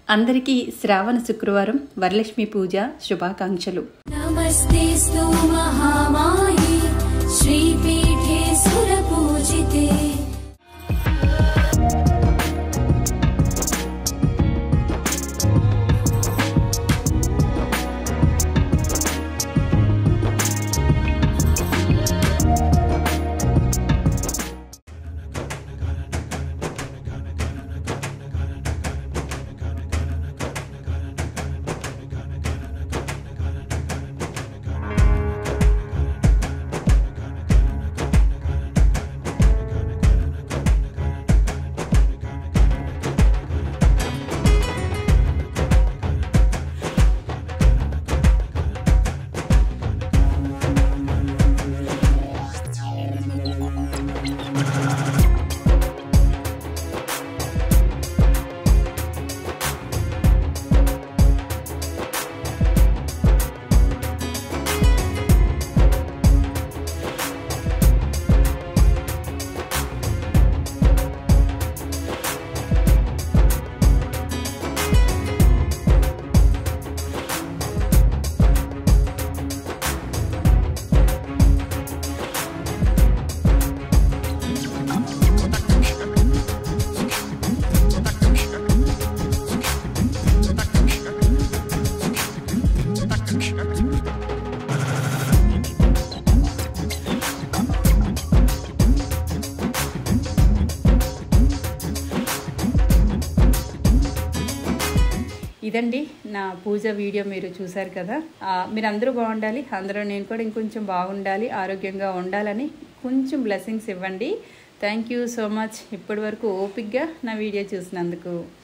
అందరికీ శ్రావణ శుక్రవారం వరలక్ష్మి పూజ శుభాకాంక్షలు नमस्तेऽस्तु महामाये श्रीपीठे सुरपूजिते ఇదండి నా పూజ వీడియో మీరు చూశారు కదా ఆ, మీరు అందరూ బాగుండాలి అందరూ నేను కూడా ఇంకొంచెం బాగుండాలి ఆరోగ్యంగా ఉండాలని కొంచెం బ్లెస్సింగ్స్ ఇవ్వండి థ్యాంక్ యూ సో మచ్ ఇప్పటి వరకు ఓపిక్గా నా వీడియో చూసినందుకు